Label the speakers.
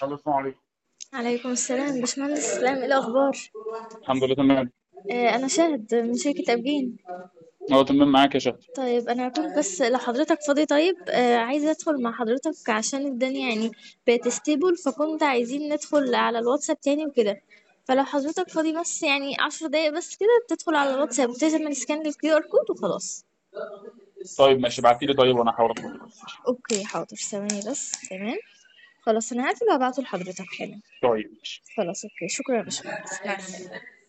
Speaker 1: الو السلام عليكم
Speaker 2: عليكم السلام باشمهندس اسلام ايه الاخبار
Speaker 1: الحمد لله تمام
Speaker 2: آه انا شاهد من شركه ابجين
Speaker 1: اه تمام معاك يا شهد
Speaker 2: طيب انا كنت بس لو حضرتك فاضي طيب آه عايزه ادخل مع حضرتك عشان الدنيا يعني بقت ستيبل فكنت عايزين ندخل على الواتساب تاني وكده فلو حضرتك فاضي بس يعني عشر دقايق بس كده تدخل على الواتساب وتعمل سكان للكيو ار كود وخلاص
Speaker 1: طيب ماشي ابعتي لي طيب وانا هحاول ادخل
Speaker 2: اوكي حاضر ثواني بس تمام خلاص انا هقفل وهبعته لحضرتك حالا
Speaker 1: طيب ماشي
Speaker 2: خلاص اوكي شكرا يا باشمهندس مع السلامه